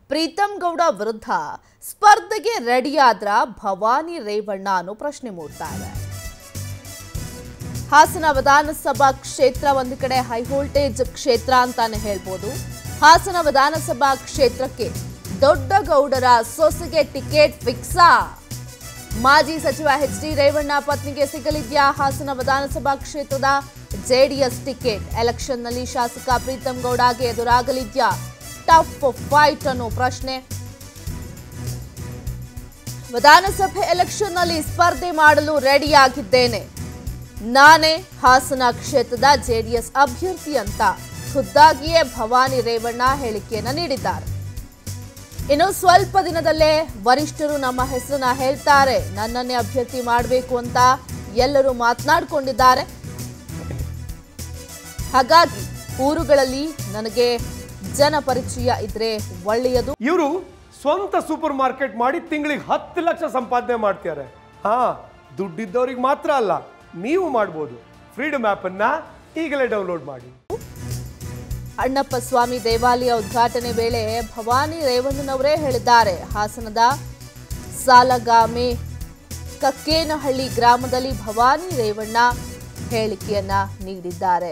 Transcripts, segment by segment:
ಪ್ರೀತಂ ಗೌಡ ವಿರುದ್ಧ ಸ್ಪರ್ಧೆಗೆ ರೆಡಿಯಾದ್ರ ಭವಾನಿ ರೇವಣ್ಣ ಅನ್ನೋ ಪ್ರಶ್ನೆ ಮೂಡ್ತಾ ಇದೆ ಹಾಸನ ವಿಧಾನಸಭಾ ಕ್ಷೇತ್ರ ಒಂದು ಕಡೆ ಹೈ ವೋಲ್ಟೇಜ್ ಕ್ಷೇತ್ರ ಅಂತಾನೆ ಹೇಳ್ಬೋದು ಹಾಸನ ವಿಧಾನಸಭಾ ಕ್ಷೇತ್ರಕ್ಕೆ ದೊಡ್ಡ ಗೌಡರ ಸೊಸೆಗೆ ಟಿಕೆಟ್ ಫಿಕ್ಸಾ ಮಾಜಿ ಸಚಿವ ಎಚ್ ಡಿ ರೇವಣ್ಣ ಪತ್ನಿಗೆ ಸಿಗಲಿದ್ಯಾ ಹಾಸನ ವಿಧಾನಸಭಾ ಕ್ಷೇತ್ರದ ಜೆಡಿಎಸ್ ಟಿಕೆಟ್ ಎಲೆಕ್ಷನ್ನಲ್ಲಿ ಶಾಸಕ ಪ್ರೀತಂ ಗೌಡಗೆ ಎದುರಾಗಲಿದ್ಯಾ ಟಫ್ ಫೈಟ್ ಅನ್ನೋ ಪ್ರಶ್ನೆ ವಿಧಾನಸಭೆ ಎಲೆಕ್ಷನ್ನಲ್ಲಿ ಸ್ಪರ್ಧೆ ಮಾಡಲು ರೆಡಿಯಾಗಿದ್ದೇನೆ ನಾನೇ ಹಾಸನ ಕ್ಷೇತ್ರದ ಜೆಡಿಎಸ್ ಅಭ್ಯರ್ಥಿ ಅಂತ ಖುದ್ದಾಗಿಯೇ ಭವಾನಿ ರೇವಣ್ಣ ಹೇಳಿಕೆಯನ್ನ ನೀಡಿದ್ದಾರೆ ಇನ್ನು ಸ್ವಲ್ಪ ದಿನದಲ್ಲೇ ವರಿಷ್ಠರು ನಮ್ಮ ಹೆಸರನ್ನ ಹೇಳ್ತಾರೆ ನನ್ನನ್ನೇ ಅಭ್ಯರ್ಥಿ ಮಾಡಬೇಕು ಅಂತ ಎಲ್ಲರೂ ಮಾತನಾಡಿಕೊಂಡಿದ್ದಾರೆ ಹಾಗಾಗಿ ಊರುಗಳಲ್ಲಿ ನನಗೆ ಜನ ಪರಿಚಯ ಇದ್ರೆ ಒಳ್ಳೆಯದು ಇವರು ಸ್ವಂತ ಸೂಪರ್ ಮಾರ್ಕೆಟ್ ಮಾಡಿ ತಿಂಗಳಿಗೆ ಹತ್ತು ಲಕ್ಷ ಸಂಪಾದನೆ ಮಾಡ್ತಾರೆ ಹಾ ದುಡ್ಡಿದ್ದವ್ರಿಗೆ ಮಾತ್ರ ಅಲ್ಲ ನೀವು ಮಾಡ್ಬೋದು ಫ್ರೀಡಮ್ ಅನ್ನ ಈಗಲೇ ಡೌನ್ಲೋಡ್ ಮಾಡಿ ಅಣ್ಣಪ್ಪ ಸ್ವಾಮಿ ದೇವಾಲಯ ಉದ್ಘಾಟನೆ ವೇಳೆ ಭವಾನಿ ರೇವಣ್ಣನವರೇ ಹೇಳಿದ್ದಾರೆ ಹಾಸನದ ಸಾಲಗಾಮೆ ಕಕ್ಕೇನಹಳ್ಳಿ ಗ್ರಾಮದಲ್ಲಿ ಭವಾನಿ ರೇವಣ್ಣ ಹೇಳಿಕೆಯನ್ನ ನೀಡಿದ್ದಾರೆ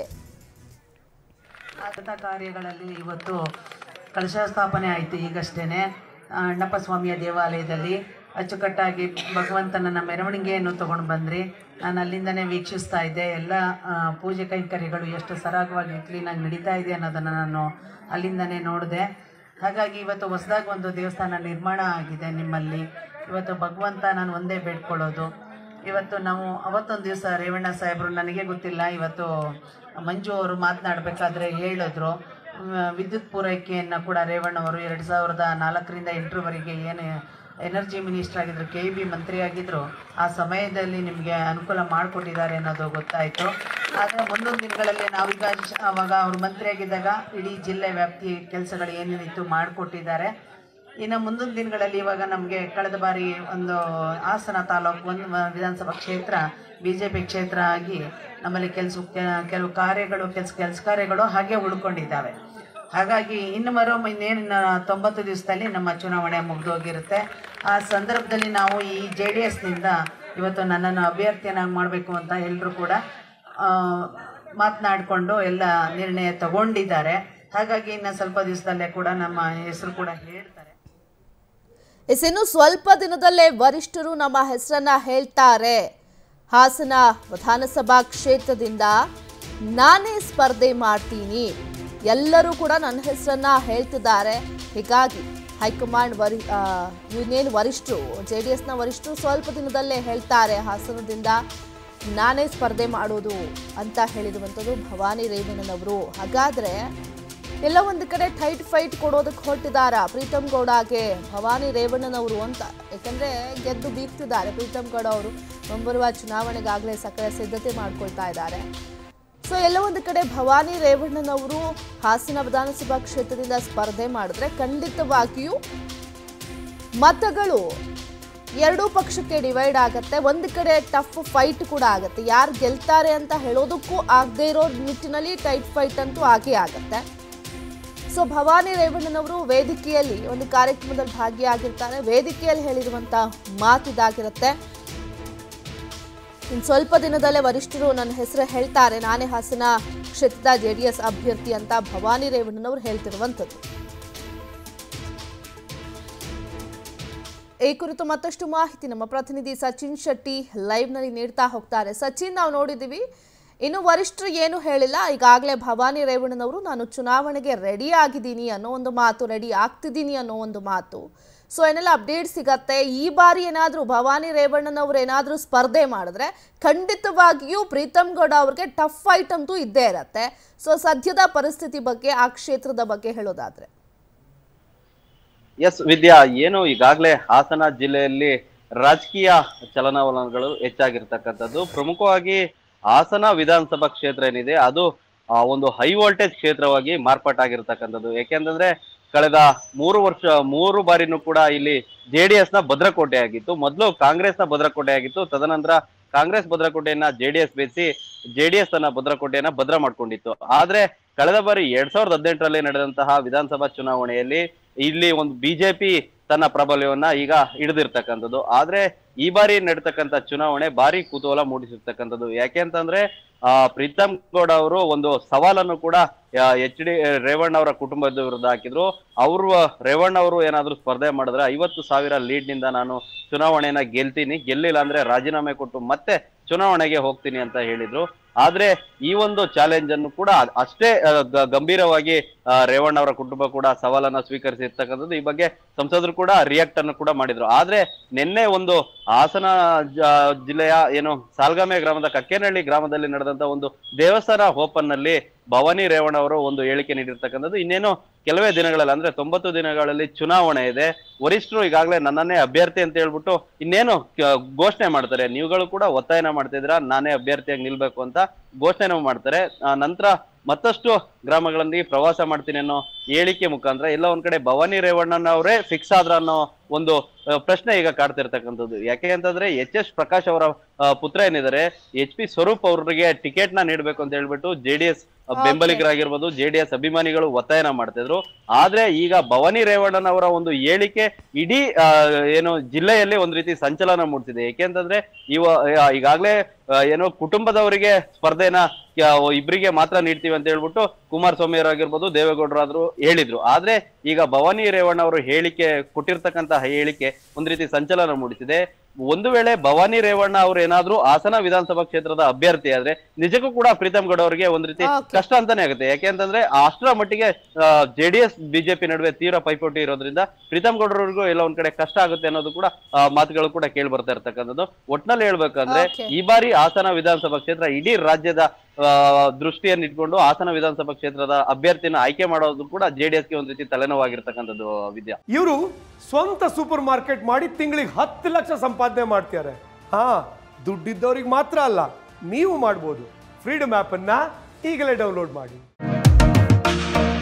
ಆದಂಥ ಕಾರ್ಯಗಳಲ್ಲಿ ಇವತ್ತು ಕಲಶ ಸ್ಥಾಪನೆ ಆಯಿತು ಈಗಷ್ಟೇ ಅಣ್ಣಪ್ಪ ಸ್ವಾಮಿಯ ದೇವಾಲಯದಲ್ಲಿ ಅಚ್ಚುಕಟ್ಟಾಗಿ ಭಗವಂತನನ್ನ ಮೆರವಣಿಗೆಯನ್ನು ತಗೊಂಡು ಬಂದ್ರಿ ನಾನು ಅಲ್ಲಿಂದನೇ ವೀಕ್ಷಿಸ್ತಾ ಇದ್ದೆ ಎಲ್ಲ ಆ, ಪೂಜೆ ಕೈಂಕರ್ಯಗಳು ಎಷ್ಟು ಸರಾಗವಾಗಿ ಕ್ಲೀನಾಗಿ ನಡೀತಾ ಇದೆ ಅನ್ನೋದನ್ನು ನಾನು ಅಲ್ಲಿಂದನೇ ನೋಡಿದೆ ಹಾಗಾಗಿ ಇವತ್ತು ಹೊಸದಾಗಿ ಒಂದು ದೇವಸ್ಥಾನ ನಿರ್ಮಾಣ ಆಗಿದೆ ನಿಮ್ಮಲ್ಲಿ ಇವತ್ತು ಭಗವಂತ ನಾನು ಒಂದೇ ಬೇಡ್ಕೊಳ್ಳೋದು ಇವತ್ತು ನಾವು ಅವತ್ತೊಂದು ದಿವಸ ರೇವಣ್ಣ ಸಾಹೇಬರು ನನಗೆ ಗೊತ್ತಿಲ್ಲ ಇವತ್ತು ಮಂಜು ಅವರು ಮಾತನಾಡಬೇಕಾದ್ರೆ ಹೇಳಿದ್ರು ಮ್, ವಿದ್ಯುತ್ ಪೂರೈಕೆಯನ್ನು ಕೂಡ ರೇವಣ್ಣ ಅವರು ಎರಡು ಸಾವಿರದ ನಾಲ್ಕರಿಂದ ಎಂಟರವರೆಗೆ ಏನು ಎನರ್ಜಿ ಮಿನಿಸ್ಟರ್ ಆಗಿದ್ರು ಕೆ ಬಿ ಮಂತ್ರಿ ಆಗಿದ್ರು ಆ ಸಮಯದಲ್ಲಿ ನಿಮಗೆ ಅನುಕೂಲ ಮಾಡಿಕೊಟ್ಟಿದ್ದಾರೆ ಅನ್ನೋದು ಗೊತ್ತಾಯಿತು ಆದರೆ ಮುಂದೊಂದು ದಿನಗಳಲ್ಲಿ ನಾವೀಗ ಶ್- ಅವಾಗ ಅವರು ಮಂತ್ರಿ ಆಗಿದ್ದಾಗ ಇಡೀ ಜಿಲ್ಲೆ ವ್ಯಾಪ್ತಿ ಕೆಲಸಗಳು ಏನೇನಿತ್ತು ಮಾಡಿಕೊಟ್ಟಿದ್ದಾರೆ ಇನ್ನು ಮುಂದಿನ ದಿನಗಳಲ್ಲಿ ಇವಾಗ ನಮಗೆ ಕಳೆದ ಬಾರಿ ಒಂದು ಹಾಸನ ತಾಲೂಕು ಒಂದು ಮ- ವಿಧಾನಸಭಾ ಕ್ಷೇತ್ರ ಬಿ ಜೆ ಪಿ ಕ್ಷೇತ್ರ ಆಗಿ ನಮ್ಮಲ್ಲಿ ಕೆಲಸ ಕೆಲವು ಕಾರ್ಯಗಳು ಕೆಲಸ ಕೆಲಸ ಕಾರ್ಯಗಳು ಹಾಗೆ ಉಳ್ಕೊಂಡಿದ್ದಾವೆ ಹಾಗಾಗಿ ಇನ್ನು ಮರೋ ಇನ್ನೇನು ತೊಂಬತ್ತು ದಿವಸದಲ್ಲಿ ನಮ್ಮ ಚುನಾವಣೆ ಮುಗಿದೋಗಿರುತ್ತೆ ಆ ಸಂದರ್ಭದಲ್ಲಿ ನಾವು ಈ ಜೆ ಡಿ ಎಸ್ನಿಂದ ಇವತ್ತು ನನ್ನನ್ನು ಅಭ್ಯರ್ಥಿಯನ್ನಾಗಿ ಮಾಡಬೇಕು ಅಂತ ಎಲ್ಲರೂ ಕೂಡ ಆ, ಮಾತನಾಡಿಕೊಂಡು ಎಲ್ಲ ನಿರ್ಣಯ ತಗೊಂಡಿದ್ದಾರೆ ಹಾಗಾಗಿ ಇನ್ನು ಸ್ವಲ್ಪ ದಿವಸದಲ್ಲೇ ಕೂಡ ನಮ್ಮ ಹೆಸರು ಕೂಡ ಹೇಳ್ತಾರೆ ಎಸ್ ಇನ್ನು ಸ್ವಲ್ಪ ದಿನದಲ್ಲೇ ವರಿಷ್ಠರು ನಮ್ಮ ಹೆಸರನ್ನ ಹೇಳ್ತಾರೆ ಹಾಸನ ವಿಧಾನಸಭಾ ಕ್ಷೇತ್ರದಿಂದ ನಾನೇ ಸ್ಪರ್ಧೆ ಮಾಡ್ತೀನಿ ಎಲ್ಲರೂ ಕೂಡ ನನ್ನ ಹೆಸರನ್ನ ಹೇಳ್ತಿದ್ದಾರೆ ಹೀಗಾಗಿ ಹೈಕಮಾಂಡ್ ವರಿ ಆ, ಇನ್ನೇನು ವರಿಷ್ಠರು ಜೆ ಡಿ ಎಸ್ನ ವರಿಷ್ಠರು ಸ್ವಲ್ಪ ದಿನದಲ್ಲೇ ಹೇಳ್ತಾರೆ ಹಾಸನದಿಂದ ನಾನೇ ಸ್ಪರ್ಧೆ ಮಾಡೋದು ಅಂತ ಹೇಳಿರುವಂಥದ್ದು ಭವಾನಿ ರೇವಣ್ಣನವರು ಹಾಗಾದ್ರೆ ಎಲ್ಲ ಒಂದು ಕಡೆ ಟೈಟ್ ಫೈಟ್ ಕೊಡೋದಕ್ಕೆ ಹೊರಟಿದಾರ ಪ್ರೀತಂ ಗೌಡಗೆ ಭವಾನಿ ರೇವಣ್ಣನವರು ಅಂತ ಯಾಕಂದ್ರೆ ಗೆದ್ದು ಬೀಗ್ತಿದ್ದಾರೆ ಪ್ರೀತಂ ಗೌಡ ಅವರು ಮುಂಬರುವ ಚುನಾವಣೆಗಾಗಲೇ ಸಕಲ ಸಿದ್ಧತೆ ಮಾಡ್ಕೊಳ್ತಾ ಇದ್ದಾರೆ ಸೊ ಎಲ್ಲ ಒಂದು ಕಡೆ ಭವಾನಿ ರೇವಣ್ಣನವರು ಹಾಸನ ವಿಧಾನಸಭಾ ಕ್ಷೇತ್ರದಿಂದ ಸ್ಪರ್ಧೆ ಮಾಡಿದ್ರೆ ಖಂಡಿತವಾಗಿಯೂ ಮತಗಳು ಎರಡೂ ಪಕ್ಷಕ್ಕೆ ಡಿವೈಡ್ ಆಗುತ್ತೆ ಒಂದು ಕಡೆ ಟಫ್ ಫೈಟ್ ಕೂಡ ಆಗುತ್ತೆ ಯಾರು ಗೆಲ್ತಾರೆ ಅಂತ ಹೇಳೋದಕ್ಕೂ ಆಗದೆ ಇರೋ ನಿಟ್ಟಿನಲ್ಲಿ ಟೈಟ್ ಫೈಟ್ ಅಂತೂ ಆಗೇ ಆಗುತ್ತೆ ಸೊ ಭವಾನಿ ರೇವಣ್ಣನವರು ವೇದಿಕೆಯಲ್ಲಿ ಒಂದು ಕಾರ್ಯಕ್ರಮದಲ್ಲಿ ಭಾಗಿಯಾಗಿರ್ತಾರೆ ವೇದಿಕೆಯಲ್ಲಿ ಹೇಳಿರುವಂತ ಮಾತು ಇದಾಗಿರುತ್ತೆ ಇನ್ನು ಸ್ವಲ್ಪ ದಿನದಲ್ಲೇ ವರಿಷ್ಠರು ನನ್ನ ಹೆಸರು ಹೇಳ್ತಾರೆ ನಾನೇ ಹಾಸನ ಕ್ಷೇತ್ರದ ಜೆ ಡಿ ಎಸ್ ಅಭ್ಯರ್ಥಿ ಅಂತ ಭವಾನಿ ರೇವಣ್ಣನವರು ಹೇಳ್ತಿರುವಂಥದ್ದು ಈ ಕುರಿತು ಮತ್ತಷ್ಟು ಮಾಹಿತಿ ನಮ್ಮ ಪ್ರತಿನಿಧಿ ಸಚಿನ್ ಶೆಟ್ಟಿ ಲೈವ್ನಲ್ಲಿ ನೀಡ್ತಾ ಹೋಗ್ತಾರೆ ಸಚಿನ್ ನಾವು ನೋಡಿದ್ದೀವಿ ಇನ್ನು ವರಿಷ್ಠರು ಏನು ಹೇಳಿಲ್ಲ ಈಗಾಗಲೇ ಭವಾನಿ ರೇವಣ್ಣನವರು ನಾನು ಚುನಾವಣೆಗೆ ರೆಡಿ ಆಗಿದ್ದೀನಿ ಅನ್ನೋ ಒಂದು ಮಾತು ರೆಡಿ ಆಗ್ತಿದ್ದೀನಿ ಅನ್ನೋ ಒಂದು ಮಾತು ಸೊ ಏನೆಲ್ಲ ಅಪ್ಡೇಟ್ ಸಿಗತ್ತೆ ಈ ಬಾರಿ ಏನಾದರೂ ಭವಾನಿ ರೇವಣ್ಣನವರು ಏನಾದರೂ ಸ್ಪರ್ಧೆ ಮಾಡಿದ್ರೆ ಖಂಡಿತವಾಗಿಯೂ ಪ್ರೀತಮ್ ಗೌಡ ಅವ್ರಿಗೆ ಟಫ್ ಫೈಟ್ ಅಂತೂ ಇದ್ದೇ ಇರತ್ತೆ ಸೊ ಸದ್ಯದ ಪರಿಸ್ಥಿತಿ ಬಗ್ಗೆ ಆ ಕ್ಷೇತ್ರದ ಬಗ್ಗೆ ಹೇಳೋದಾದ್ರೆ ಎಸ್ ವಿದ್ಯಾ ಏನು ಈಗಾಗಲೇ ಹಾಸನ ಜಿಲ್ಲೆಯಲ್ಲಿ ರಾಜಕೀಯ ಚಲನವಲನಗಳು ಹೆಚ್ಚಾಗಿರ್ತಕ್ಕಂಥದ್ದು ಪ್ರಮುಖವಾಗಿ ಹಾಸನ ವಿಧಾನಸಭಾ ಕ್ಷೇತ್ರ ಏನಿದೆ ಅದು ಆ, ಒಂದು ಹೈ ವೋಲ್ಟೇಜ್ ಕ್ಷೇತ್ರವಾಗಿ ಮಾರ್ಪಾಟಾಗಿರ್ತಕ್ಕಂಥದ್ದು ಯಾಕೆಂತಂದ್ರೆ ಕಳೆದ ಮೂರು ವರ್ಷ ಮೂರು ಬಾರಿನೂ ಕೂಡ ಇಲ್ಲಿ ಜೆ ಡಿ ಎಸ್ ನ ಭದ್ರಕೋಟೆ ಆಗಿತ್ತು ಮೊದಲು ಕಾಂಗ್ರೆಸ್ ನ ಭದ್ರಕೋಟೆ ಆಗಿತ್ತು ತದನಂತರ ಕಾಂಗ್ರೆಸ್ ಭದ್ರಕೋಟೆಯನ್ನ ಜೆ ಡಿ ಎಸ್ ಬೇಯಿಸಿ ಜೆ ಡಿ ಎಸ್ ತನ್ನ ಭದ್ರಕೋಟೆಯನ್ನ ಭದ್ರ ಮಾಡ್ಕೊಂಡಿತ್ತು ಆದ್ರೆ ಕಳೆದ ಬಾರಿ ಎರಡ್ ಸಾವಿರದ ಹದಿನೆಂಟರಲ್ಲಿ ನಡೆದಂತಹ ವಿಧಾನಸಭಾ ಚುನಾವಣೆಯಲ್ಲಿ ಇಲ್ಲಿ ಒಂದು ಬಿಜೆಪಿ ತನ್ನ ಪ್ರಾಬಲ್ಯವನ್ನ ಈಗ ಹಿಡಿದಿರ್ತಕ್ಕಂಥದ್ದು ಆದ್ರೆ ಈ ಬಾರಿ ನಡೀತಕ್ಕಂಥ ಚುನಾವಣೆ ಭಾರಿ ಕುತೂಹಲ ಮೂಡಿಸಿರ್ತಕ್ಕಂಥದ್ದು ಯಾಕೆ ಅಂತಂದ್ರೆ ಆ ಪ್ರೀತಮ್ ಗೌಡ ಅವರು ಒಂದು ಸವಾಲನ್ನು ಕೂಡ ಎಚ್ ಡಿ ರೇವಣ್ಣ ಅವರ ಕುಟುಂಬದ ವಿರುದ್ಧ ಹಾಕಿದ್ರು ಅವರು ರೇವಣ್ಣ ಅವರು ಏನಾದ್ರು ಸ್ಪರ್ಧೆ ಮಾಡಿದ್ರೆ ಐವತ್ತು ಸಾವಿರ ಲೀಡ್ ನಿಂದ ನಾನು ಚುನಾವಣೆಯನ್ನ ಗೆಲ್ತೀನಿ ಗೆಲ್ಲಿಲ್ಲ ಅಂದ್ರೆ ರಾಜೀನಾಮೆ ಕೊಟ್ಟು ಮತ್ತೆ ಚುನಾವಣೆಗೆ ಹೋಗ್ತೀನಿ ಅಂತ ಹೇಳಿದ್ರು ಆದ್ರೆ ಈ ಒಂದು ಚಾಲೆಂಜ್ ಅನ್ನು ಕೂಡ ಅಷ್ಟೇ ಆ, ಗ- ಗಂಭೀರವಾಗಿ ಆ, ರೇವಣ್ಣ ಅವರ ಕುಟುಂಬ ಕೂಡ ಸವಾಲನ್ನ ಸ್ವೀಕರಿಸಿರ್ತಕ್ಕಂಥದ್ದು ಈ ಬಗ್ಗೆ ಸಂಸದರು ಕೂಡ ರಿಯಾಕ್ಟ್ ಅನ್ನು ಕೂಡ ಮಾಡಿದ್ರು ಆದ್ರೆ ನಿನ್ನೆ ಒಂದು ಹಾಸನ ಜ- ಜಿಲ್ಲೆಯ ಏನು ಸಾಲ್ಗಾಮೆ ಗ್ರಾಮದ ಕಕ್ಕೇನಹಳ್ಳಿ ಗ್ರಾಮದಲ್ಲಿ ನಡೆದಂತ ಒಂದು ದೇವಸ್ಥಾನ ಓಪನ್ ನಲ್ಲಿ ಭವಾನಿ ರೇವಣ್ಣ ಅವರು ಒಂದು ಹೇಳಿಕೆ ನೀಡಿರ್ತಕ್ಕಂಥದ್ದು ಇನ್ನೇನು ಕೆಲವೇ ದಿನಗಳಲ್ಲಿ ಅಂದ್ರೆ ತೊಂಬತ್ತು ದಿನಗಳಲ್ಲಿ ಚುನಾವಣೆ ಇದೆ ವರಿಷ್ಠರು ಈಗಾಗಲೇ ನನ್ನನ್ನೇ ಅಭ್ಯರ್ಥಿ ಅಂತ ಹೇಳ್ಬಿಟ್ಟು ಇನ್ನೇನು ಕ- ಘೋಷಣೆ ಮಾಡ್ತಾರೆ ನೀವುಗಳು ಕೂಡ ಒತ್ತಾಯನ ಮಾಡ್ತಿದ್ದೀರಾ ನಾನೇ ಅಭ್ಯರ್ಥಿಯಾಗಿ ನಿಲ್ಬೇಕು ಅಂತ ಘೋಷಣೆ ಮಾಡ್ತಾರೆ ಆ, ನಂತರ ಮತ್ತಷ್ಟು ಗ್ರಾಮಗಳಲ್ಲಿ ಪ್ರವಾಸ ಮಾಡ್ತೀನಿ ಅನ್ನೋ ಹೇಳಿಕೆ ಮುಖಾಂತರ ಎಲ್ಲ ಒಂದ್ ಕಡೆ ಭವಾನಿ ರೇವಣ್ಣನ ಅವರೇ ಫಿಕ್ಸ್ ಆದ್ರ ಅನ್ನೋ ಒಂದು ಆ, ಪ್ರಶ್ನೆ ಈಗ ಕಾಡ್ತಿರ್ತಕ್ಕಂಥದ್ದು ಯಾಕೆ ಅಂತಂದ್ರೆ ಎಚ್ ಎಸ್ ಪ್ರಕಾಶ್ ಅವರ ಆ, ಪುತ್ರ ಏನಿದ್ದಾರೆ ಎಚ್ ಪಿ ಸ್ವರೂಪ್ ಅವರಿಗೆ ಟಿಕೆಟ್ ನ ನೀಡ್ಬೇಕು ಅಂತ ಹೇಳ್ಬಿಟ್ಟು ಜೆ ಡಿ ಎಸ್ ಬೆಂಬಲಿಗರಾಗಿರ್ಬೋದು ಜೆ ಡಿ ಎಸ್ ಅಭಿಮಾನಿಗಳು ಒತ್ತಾಯನ ಮಾಡ್ತಿದ್ರು ಆದ್ರೆ ಈಗ ಭವಾನಿ ರೇವಣ್ಣನವರ ಒಂದು ಹೇಳಿಕೆ ಇಡೀ ಆ, ಏನು ಜಿಲ್ಲೆಯಲ್ಲಿ ಒಂದ್ ರೀತಿ ಸಂಚಲನ ಮೂಡಿಸಿದೆ ಏಕೆಂತಂದ್ರೆ ಇವ ಆ, ಈಗಾಗ್ಲೇ ಆ, ಏನು ಕುಟುಂಬದವರಿಗೆ ಸ್ಪರ್ಧೆನ ಆ, ಇಬ್ರಿಗೆ ಮಾತ್ರ ನೀಡ್ತೀವಿ ಅಂತ ಹೇಳ್ಬಿಟ್ಟು ಕುಮಾರಸ್ವಾಮಿ ಅವರಾಗಿರ್ಬೋದು ದೇವೇಗೌಡರಾದ್ರು ಹೇಳಿದ್ರು ಆದ್ರೆ ಈಗ ಭವಾನಿ ರೇವಣ್ಣ ಅವರು ಹೇಳಿಕೆ ಕೊಟ್ಟಿರ್ತಕ್ಕಂತಹ ಹೇಳಿಕೆ ಒಂದ್ ರೀತಿ ಸಂಚಲನ ಮೂಡಿಸಿದೆ ಒಂದು ವೇಳೆ ಭವಾನಿ ರೇವಣ್ಣ ಅವ್ರು ಏನಾದ್ರೂ ಹಾಸನ ವಿಧಾನಸಭಾ ಕ್ಷೇತ್ರದ ಅಭ್ಯರ್ಥಿ ಆದ್ರೆ ನಿಜಕ್ಕೂ ಕೂಡ ಪ್ರೀತಮ್ ಗೌಡ ಅವರಿಗೆ ಒಂದ್ ರೀತಿ Okay. ಕಷ್ಟ ಅಂತಾನೆ ಆಗುತ್ತೆ ಯಾಕೆಂತಂದ್ರೆ ಅಷ್ಟರ ಮಟ್ಟಿಗೆ ಜೆಡಿಎಸ್ ಬಿಜೆಪಿ ನಡುವೆ ತೀವ್ರ ಪೈಪೋಟಿ ಇರೋದ್ರಿಂದ ಪ್ರೀತಮ್ ಗೌಡರವ್ರಿಗೂ ಎಲ್ಲ ಒಂದ್ ಕಡೆ ಕಷ್ಟ ಆಗುತ್ತೆ ಅನ್ನೋದು ಕೂಡ ಆ, ಮಾತುಗಳು ಕೂಡ ಕೇಳಿ ಬರ್ತಾ ಇರ್ತಕ್ಕಂಥದ್ದು ಒಟ್ನಲ್ಲಿ ಹೇಳ್ಬೇಕಂದ್ರೆ Okay. ಈ ಬಾರಿ ಹಾಸನ ವಿಧಾನಸಭಾ ಕ್ಷೇತ್ರ ಇಡೀ ರಾಜ್ಯದ ಆ, ದೃಷ್ಟಿಯನ್ನು ಇಟ್ಕೊಂಡು ಹಾಸನ ವಿಧಾನಸಭಾ ಕ್ಷೇತ್ರದ ಅಭ್ಯರ್ಥಿನ ಆಯ್ಕೆ ಮಾಡೋದು ಕೂಡ ಜೆಡಿಎಸ್ಗೆ ಒಂದ್ ರೀತಿ ತಲೆನೋವಾಗಿರ್ತಕ್ಕಂಥದ್ದು ವಿದ್ಯಾ ಇವರು ಸ್ವಂತ ಸೂಪರ್ ಮಾರ್ಕೆಟ್ ಮಾಡಿ ತಿಂಗಳಿಗೆ ಹತ್ತು ಲಕ್ಷ ಸಂಪಾದನೆ ಮಾಡ್ತಾರೆ ಹಾ ದುಡ್ಡಿದ್ದವ್ರಿಗೆ ಮಾತ್ರ ಅಲ್ಲ ನೀವು ಮಾಡ್ಬೋದು ಫ್ರೀಡಮ್ ಆ್ಯಪನ್ನು ಈಗಲೇ ಡೌನ್ಲೋಡ್ ಮಾಡಿ